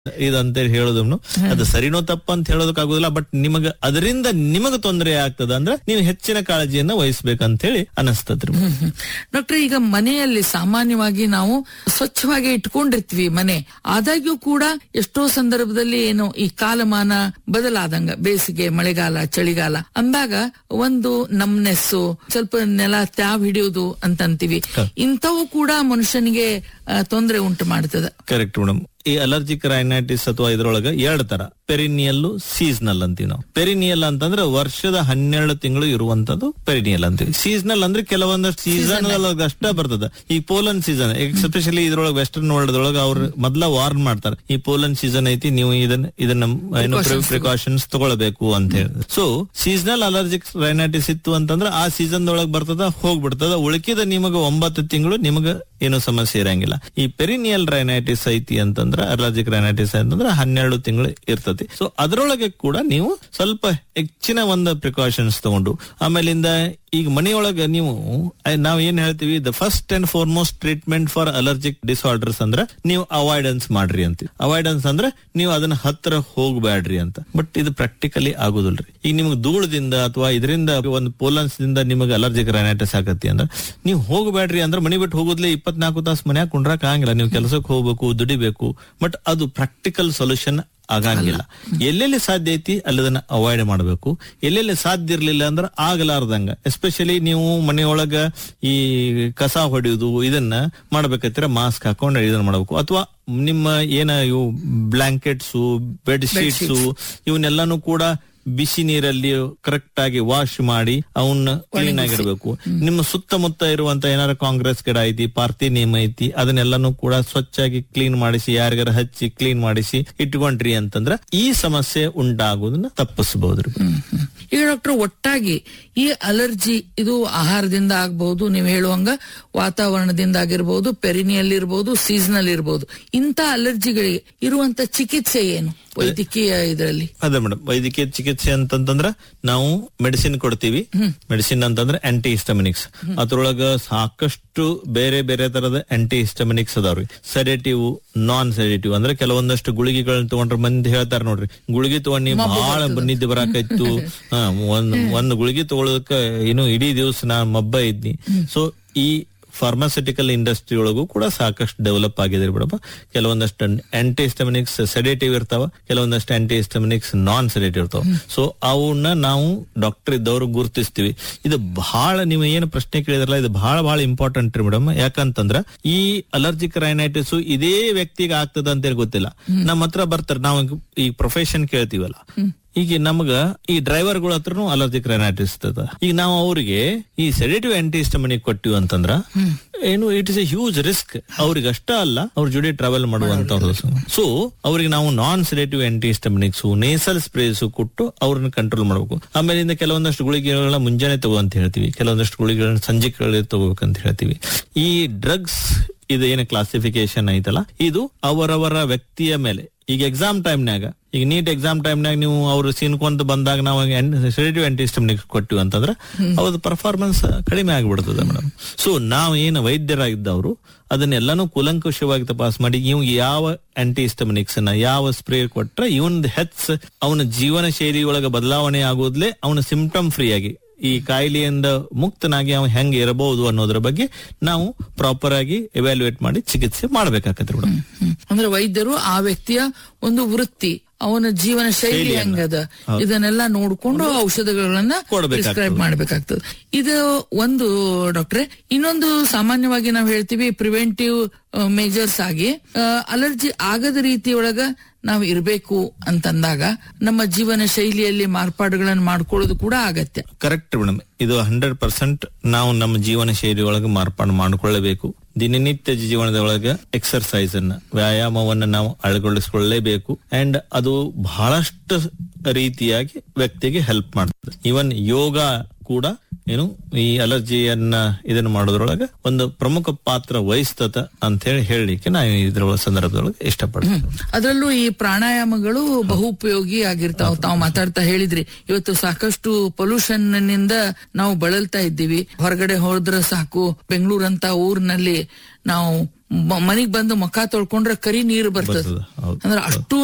ಇದಂತೇಳಿ ಹೇಳೋದನ್ನು ಅದು ಸರಿನೋ ತಪ್ಪ ಅಂತ ಹೇಳೋದಕ್ಕಾಗುದಿಲ್ಲ ಬಟ್ ನಿಮಗ ಅದರಿಂದ ನಿಮಗ ತೊಂದರೆ ಆಗ್ತದ ಅಂದ್ರೆ ನೀವು ಹೆಚ್ಚಿನ ಕಾಳಜಿಯನ್ನ ವಹಿಸ್ಬೇಕಂತ ಹೇಳಿ ಅನಸ್ತದ್ರಿ ಡಾಕ್ಟರ್ ಈಗ ಮನೆಯಲ್ಲಿ ಸಾಮಾನ್ಯವಾಗಿ ನಾವು ಸ್ವಚ್ಛವಾಗಿ ಇಟ್ಕೊಂಡಿರ್ತೀವಿ ಮನೆ ಆದಾಗ್ಯೂ ಕೂಡ ಎಷ್ಟೋ ಸಂದರ್ಭದಲ್ಲಿ ಏನು ಈ ಕಾಲಮಾನ ಬದಲಾದಂಗ ಬೇಸಿಗೆ ಮಳೆಗಾಲ ಚಳಿಗಾಲ ಅಂದಾಗ ಒಂದು ನಮ್ನೆಸ್ಸು ಸ್ವಲ್ಪ ನೆಲ ತ್ಯಾವ್ ಹಿಡಿಯೋದು ಅಂತಂತೀವಿ ಇಂಥವು ಕೂಡ ಮನುಷ್ಯನಿಗೆ ಆ, ತೊಂದರೆ ಉಂಟು ಮಾಡ್ತದ ಕರೆಕ್ಟ್ ಮೇಡಮ್ ಈ ಅಲರ್ಜಿಕ್ ರೈನೈಟಿಸ್ ಅಥವಾ ಇದ್ರೊಳಗ ಎರಡ್ ತರ ಪೆರಿನಿಯಲ್ ಸೀಸನಲ್ ಅಂತೀವಿ ನಾವು ಪೆರಿನಿಯಲ್ ಅಂತಂದ್ರೆ ವರ್ಷದ ಹನ್ನೆರಡು ತಿಂಗಳು ಇರುವಂತದ್ದು ಪೆರಿನಿಯಲ್ ಅಂತೀವಿ ಸೀಸನಲ್ ಅಂದ್ರೆ ಕೆಲವೊಂದಷ್ಟು ಸೀಸನ್ ಅಷ್ಟೇ ಬರ್ತದ ಈ ಪೋಲನ್ ಸೀಸನ್ ಎಸ್ಪೆಷಲಿ ಇದ್ರೊಳಗೆ ವೆಸ್ಟರ್ನ್ ವರ್ಲ್ಡ್ ಒಳಗ ಅವ್ರು ಮೊದ್ಲ ವಾರ್ನ್ ಮಾಡ್ತಾರೆ ಈ ಪೋಲನ್ ಸೀಸನ್ ಐತಿ ನೀವು ಇದನ್ನ ಇದನ್ನ ಏನು ಪ್ರಿಕಾಷನ್ಸ್ ತಗೊಳ್ಬೇಕು ಅಂತ ಹೇಳಿ ಸೊ ಸೀಸನಲ್ ಅಲರ್ಜಿಕ್ ರೈನೈಟಿಸ್ ಇತ್ತು ಅಂತಂದ್ರೆ ಆ ಸೀಸನ್ ಒಳಗ್ ಬರ್ತದ ಹೋಗ್ಬಿಡ್ತದ ಉಳಿಕಿದ ನಿಮಗ ಒಂಬತ್ತು ತಿಂಗಳು ನಿಮಗ ಏನು ಸಮಸ್ಯೆ ಇರಂಗಿಲ್ಲ ಈ ಪೆರಿನಿಯಲ್ ರೈನೈಟಿಸ್ ಐತಿ ಅಂತಂದ್ರೆ ಅಲರ್ಜಿಕ್ ರೈನೈಟಿಸ್ ಅಂತಂದ್ರೆ ಹನ್ನೆರಡು ತಿಂಗಳು ಇರ್ತತಿ ಸೊ ಅದರೊಳಗೆ ಕೂಡ ನೀವು ಸ್ವಲ್ಪ ಹೆಚ್ಚಿನ ಒಂದು ಪ್ರಿಕಾಷನ್ಸ್ ತಗೊಂಡು ಆಮೇಲಿಂದ ಈಗ ಮನೆಯೊಳಗ ನೀವು ಅಹ್, ನಾವ್ ಏನ್ ಹೇಳ್ತೀವಿ the first and foremost treatment for allergic disorders ಅಂದ್ರೆ ನೀವು ಅವಾಯ್ಡೆನ್ಸ್ ಮಾಡ್ರಿ ಅಂತ ಅವಾಯ್ಡೆನ್ಸ್ ಅಂದ್ರೆ ನೀವು ಅದನ್ನ ಹತ್ರ ಹೋಗ್ಬ್ಯಾಡ್ರಿ ಅಂತ ಬಟ್ ಇದು ಪ್ರಾಕ್ಟಿಕಲಿ ಆಗುದಿಲ್ರಿ ಈಗ ನಿಮ್ಗೆ ಧೂಳದಿಂದ ಅಥವಾ ಇದರಿಂದ ಒಂದು ಪೋಲನ್ಸ್ ದಿಂದ ನಿಮಗೆ ಅಲರ್ಜಿಕ್ ರೈನೈಟಿಸ್ ಆಗತ್ತಿ ಅಂದ್ರೆ ನೀವು ಹೋಗ್ಬ್ಯಾಡ್ರಿ ಅಂದ್ರೆ ಮನಿ ಬಿಟ್ಟು ಹೋಗುದ್ಲೆ ಇಪ್ಪತ್ನಾಲ್ಕು ತಾಸು ಮನ್ಯಾಗ ಕುಂಡ್ರಾಕ್ ಆಗಂಗಿಲ್ಲ ನೀವು ಕೆಲಸಕ್ಕೆ ಹೋಗ್ಬೇಕು ದುಡಿಬೇಕು ಬಟ್ ಅದು ಪ್ರಾಕ್ಟಿಕಲ್ ಸೊಲ್ಯೂಷನ್ ಆಗಂಗಿಲ್ಲ ಎಲ್ಲೆಲ್ಲಿ ಸಾಧ್ಯ ಐತಿ ಅಲ್ಲದನ್ನ ಅವಾಯ್ಡ್ ಮಾಡಬೇಕು ಎಲ್ಲೆಲ್ಲಿ ಸಾಧ್ಯ ಇರ್ಲಿಲ್ಲ ಅಂದ್ರೆ ಆಗಲಾರ್ದಂಗ ಎಸ್ಪೆಷಲಿ ನೀವು ಮನೆಯೊಳಗ ಈ ಕಸ ಹೊಡೆಯುವುದು ಇದನ್ನ ಮಾಡ್ಬೇಕಂದ್ರೆ ಮಾಸ್ಕ್ ಹಾಕೊಂಡು ಇದನ್ನ ಮಾಡಬೇಕು ಅಥವಾ ನಿಮ್ಮ ಏನ ಇವು ಬ್ಲಾಂಕೆಟ್ಸ್ ಬೆಡ್ ಶೀಟ್ಸ್ ಇವನ್ನೆಲ್ಲಾನು ಕೂಡ ಬಿಸಿ ನೀರಲ್ಲಿ ಕರೆಕ್ಟ್ ಆಗಿ ವಾಶ್ ಮಾಡಿ ಅವನ್ನ ಕ್ಲೀನ್ ಆಗಿರ್ಬೇಕು ನಿಮ್ಮ ಸುತ್ತಮುತ್ತ ಇರುವಂತ ಏನಾರ ಕಾಂಗ್ರೆಸ್ ಗಿಡ ಐತಿ ಪಾರ್ತಿ ನೇಮ್ ಐತಿ ಅದನ್ನೆಲ್ಲಾನು ಕೂಡ ಸ್ವಚ್ಛಾಗಿ ಕ್ಲೀನ್ ಮಾಡಿಸಿ ಯಾರಿಗಾರ ಹಚ್ಚಿ ಕ್ಲೀನ್ ಮಾಡಿಸಿ ಇಟ್ಕೊಂಡ್ರಿ ಅಂತಂದ್ರ ಈ ಸಮಸ್ಯೆ ಉಂಟಾಗೋದನ್ನ ತಪ್ಪಿಸಬಹುದ್ರಿ ಈಗ ಡಾಕ್ಟರ್ ಒಟ್ಟಾಗಿ ಈ ಅಲರ್ಜಿ ಇದು ಆಹಾರದಿಂದ ಆಗಬಹುದು ನೀವು ಹೇಳುವಂಗ ವಾತಾವರಣದಿಂದ ಆಗಿರ್ಬೋದು ಪೆರಿನಿಯಲ್ಲಿ ಇರಬಹುದು ಸೀಸನಲ್ ಇರಬಹುದು ಇಂಥ ಅಲರ್ಜಿಗಳಿಗೆ ಇರುವಂತ ಚಿಕಿತ್ಸೆ ಏನು ವೈದ್ಯಕೀಯ ಇದರಲ್ಲಿ ಅದೇ ಮೇಡಮ್ ವೈದ್ಯಕೀಯ ಚಿಕಿತ್ಸೆ ಅಂತಂತಂದ್ರ ನಾವು ಮೆಡಿಸಿನ್ ಕೊಡ್ತೀವಿ ಮೆಡಿಸಿನ್ ಅಂತಂದ್ರೆ ಆಂಟಿ ಹಿಸ್ಟಮಿನಿಕ್ಸ್ ಅದ್ರೊಳಗ ಸಾಕಷ್ಟು ಬೇರೆ ಬೇರೆ ತರದ ಆಂಟಿ ಹಿಸ್ಟಮಿನಿಕ್ಸ್ ಅದಾವ್ರಿ ಸೆಡೇಟಿವ್ ನಾನ್ ಸೆಡೇಟಿವ್ ಅಂದ್ರೆ ಕೆಲವೊಂದಷ್ಟು ಗುಳಿಗೆಗಳನ್ನ ತಗೊಂಡ್ರೆ ಮಂದಿ ಹೇಳ್ತಾರ ನೋಡ್ರಿ ಗುಳಿಗೆ ತಗೊಂಡಿ ಬಹಳ ನಿದ್ದೆ ಬರಾಕೈತು ಹಾ ಒಂದ್ ಒಂದ್ ಗುಳಿಗೆ ತಗೊಳೋದಕ್ಕ ಏನು ಇಡೀ ದಿವಸ ನಾ ಮಬ್ಬ ಇದ್ನಿ ಸೊ ಈ ಫಾರ್ಮಾಸ್ಯೂಟಿಕಲ್ ಇಂಡಸ್ಟ್ರಿ ಒಳಗೂ ಕೂಡ ಸಾಕಷ್ಟು ಡೆವಲಪ್ ಆಗಿದೆ ಬಿಡಪ್ಪ ಕೆಲವೊಂದಷ್ಟು ಆಂಟಿ ಹಿಸ್ಟಮಿನಿಕ್ಸ್ ಸೆಡೇಟಿವ್ ಇರ್ತಾವ ಕೆಲವೊಂದಷ್ಟು ಆಂಟಿ ಹಿಸ್ಟಮಿನಿಕ್ಸ್ ನಾನ್ ಸೆಡೇಟಿವ್ ಇರ್ತಾವ ಸೊ ಅವನ್ನ ನಾವು ಡಾಕ್ಟರ್ ಇದ್ದವರು ಗುರುತಿಸ್ತೀವಿ ಇದು ಬಹಳ ನೀವು ಏನು ಪ್ರಶ್ನೆ ಕೇಳಿದ್ರಲ್ಲ ಇದು ಬಹಳ ಬಹಳ ಇಂಪಾರ್ಟೆಂಟ್ ರೀ ಮೇಡಮ್ ಯಾಕಂತಂದ್ರ ಈ ಅಲರ್ಜಿಕ್ ರೈನೈಟಿಸ್ ಇದೇ ವ್ಯಕ್ತಿಗೆ ಆಗ್ತದ ಅಂತೇಳಿ ಗೊತ್ತಿಲ್ಲ ನಮ್ಮ ಹತ್ರ ಬರ್ತಾರೆ ನಾವು ಈ ಪ್ರೊಫೆಷನ್ ಕೇಳ್ತೀವಲ್ಲ ಈಗ ನಮಗ ಈ ಡ್ರೈವರ್ಗಳ ಹತ್ರನು ಅಲರ್ಜಿಕ್ ರೈನೈಟಿಸ್ ಇರ್ತದ ಈಗ ನಾವು ಅವರಿಗೆ ಈ ಸೆಡೇಟಿವ್ ಆಂಟಿಸ್ಟಮನಿಕ್ ಕೊಟ್ಟಿವಿ ಅಂತಂದ್ರ ಏನು it is a huge risk ಅವ್ರಿಗೆ ಅಷ್ಟ ಅಲ್ಲ ಅವ್ರ ಜೋಡಿ ಟ್ರಾವೆಲ್ ಮಾಡುವಂತವ್ರು ಸೊ ಅವ್ರಿಗೆ ನಾವು non sedative antihistaminics nasal sprays ಕೊಟ್ಟು ಅವ್ರನ್ನ ಕಂಟ್ರೋಲ್ ಮಾಡಬೇಕು ಆಮೇಲಿಂದ ಕೆಲವೊಂದಷ್ಟು ಗುಳಿಗೆಗಳನ್ನ ಮುಂಜಾನೆ ತಗೋ ಅಂತ ಹೇಳ್ತೀವಿ ಕೆಲವೊಂದಷ್ಟು ಗುಳಿಗೆಗಳನ್ನ ಸಂಜೆ ತಗೋಬೇಕಂತ ಹೇಳ್ತೀವಿ ಈ ಡ್ರಗ್ಸ್ ಇದು ಏನು ಕ್ಲಾಸಿಫಿಕೇಶನ್ ಐತಲ್ಲ ಇದು ಅವರವರ ವ್ಯಕ್ತಿಯ ಮೇಲೆ ಈಗ ಎಕ್ಸಾಮ್ ಟೈಮ್ನಾಗ ಈಗ ನೀಟ್ ಎಕ್ಸಾಮ್ ಟೈಮ್ನಾಗ ನೀವು ಅವ್ರು ಸೀನ್ಕೊಂತ ಬಂದಾಗ ನಾವು ಸೆಡೇಟಿವ್ ಆಂಟಿಸ್ಟಮ್ನಿಕ್ ಕೊಟ್ಟಿವಿ ಅಂತಂದ್ರೆ ಅವ್ರದ್ದು ಪರ್ಫಾರ್ಮೆನ್ಸ್ ಕಡಿಮೆ ಆಗಿಬಿಡ್ತದೆ ಮೇಡಮ್ ಸೊ ನಾವು ಏನು ವೈದ್ಯರಾಗಿದ್ದವರು ಅದನ್ನೆಲ್ಲಾನು ಕೂಲಂಕುಷವಾಗಿ ತಪಾಸ್ ಮಾಡಿ ಇವ್ ಯಾವ ಆಂಟಿಸ್ಟಮಿನಿಕ್ಸ್ ನ ಯಾವ ಸ್ಪ್ರೇ ಕೊಟ್ರೆ ಇವನ್ ಹೆಚ್ ಅವನ ಜೀವನ ಶೈಲಿ ಒಳಗ ಬದಲಾವಣೆ ಆಗೋದ್ಲೆ ಅವನ ಸಿಂಪ್ಟಮ್ ಫ್ರೀ ಆಗಿ ಈ ಕಾಯಿಲೆಯಿಂದ ಮುಕ್ತನಾಗಿ ಅವ ಹೆಂಗ್ ಇರಬಹುದು ಅನ್ನೋದ್ರ ಬಗ್ಗೆ ನಾವು ಪ್ರಾಪರ್ ಆಗಿ ಎವ್ಯಾಲ್ಯೂಯೇಟ್ ಮಾಡಿ ಚಿಕಿತ್ಸೆ ಮಾಡ್ಬೇಕಾಗತ್ತೆ ಮೇಡಮ್ ಹ್ಮ್. ಅಂದ್ರೆ ವೈದ್ಯರು ಆ ವ್ಯಕ್ತಿಯ ಒಂದು ವೃತ್ತಿ ಅವನ ಜೀವನ ಶೈಲಿ ಹೆಂಗದ ಇದನ್ನೆಲ್ಲ ನೋಡ್ಕೊಂಡು ಔಷಧಗಳನ್ನ ಕೊಡ್ಬೇಕಾಗ್ತದೆ. ಪ್ರಿಸ್ಕ್ರೈಬ್ ಮಾಡ್ಬೇಕಾಗ್ತದೆ ಇದು ಒಂದು ಡಾಕ್ಟ್ರೆ ಇನ್ನೊಂದು ಸಾಮಾನ್ಯವಾಗಿ ನಾವು ಹೇಳ್ತೀವಿ ಪ್ರಿವೆಂಟಿವ್ ಮೇಜರ್ಸ್ ಆಗಿ ಅಲರ್ಜಿ ಆಗದ ರೀತಿಯೊಳಗ ನಾವು ಇರಬೇಕು ಅಂತಂದಾಗ ನಮ್ಮ ಜೀವನ ಶೈಲಿಯಲ್ಲಿ ಮಾರ್ಪಾಡುಗಳನ್ನು ಮಾಡ್ಕೊಳ್ಳೋದು ಕೂಡ ಅಗತ್ಯ ಕರೆಕ್ಟ್ ಮೇಡಮ್ ಇದು ಹಂಡ್ರೆಡ್ ಪರ್ಸೆಂಟ್ ನಾವು ನಮ್ಮ ಜೀವನ ಶೈಲಿ ಒಳಗೆ ಮಾರ್ಪಾಡು ಮಾಡಿಕೊಳ್ಳಬೇಕು ದಿನನಿತ್ಯ ಜೀವನದ ಒಳಗೆ ಎಕ್ಸರ್ಸೈಸ್ ಅನ್ನ ವ್ಯಾಯಾಮವನ್ನ ನಾವು ಅಳವಡಿಸಿಕೊಳ್ಳಲೇಬೇಕು ಅಂಡ್ ಅದು ಬಹಳಷ್ಟು ರೀತಿಯಾಗಿ ವ್ಯಕ್ತಿಗೆ ಹೆಲ್ಪ್ ಮಾಡ್ತದೆ ಇವನ್ ಯೋಗ ಕೂಡ ಏನು ಈ ಅಲರ್ಜಿಯನ್ನ ಇದನ್ನ ಮಾಡೋದ್ರೊಳಗೆ ಒಂದು ಪ್ರಮುಖ ಪಾತ್ರ ವಹಿಸ್ತದ ಅಂತ ಹೇಳಿ ಹೇಳಲಿಕ್ಕೆ ನಾನು ಇದ್ರ ಸಂದರ್ಭದೊಳಗೆ ಇಷ್ಟಪಡ್ತೀನಿ ಅದರಲ್ಲೂ ಈ ಪ್ರಾಣಾಯಾಮಗಳು ಬಹು ಉಪಯೋಗಿ ಆಗಿರ್ತಾವ ತಾವು ಮಾತಾಡ್ತಾ ಹೇಳಿದ್ರಿ ಇವತ್ತು ಸಾಕಷ್ಟು ಪೊಲ್ಯೂಷನ್ ನಿಂದ ನಾವು ಬಳಲ್ತಾ ಇದ್ದೀವಿ ಹೊರಗಡೆ ಹೋದ್ರೆ ಸಾಕು ಬೆಂಗಳೂರಂತ ಊರಿನಲ್ಲಿ ನಾವು ಮ- ಮನಿಗ್ ಬಂದು ಮುಖ ತೊಳ್ಕೊಂಡ್ರೆ ಕರಿ ನೀರು ಬರ್ತದ ಬರ್ತದ, ಹೌದು. ಅಂದ್ರೆ ಅಷ್ಟು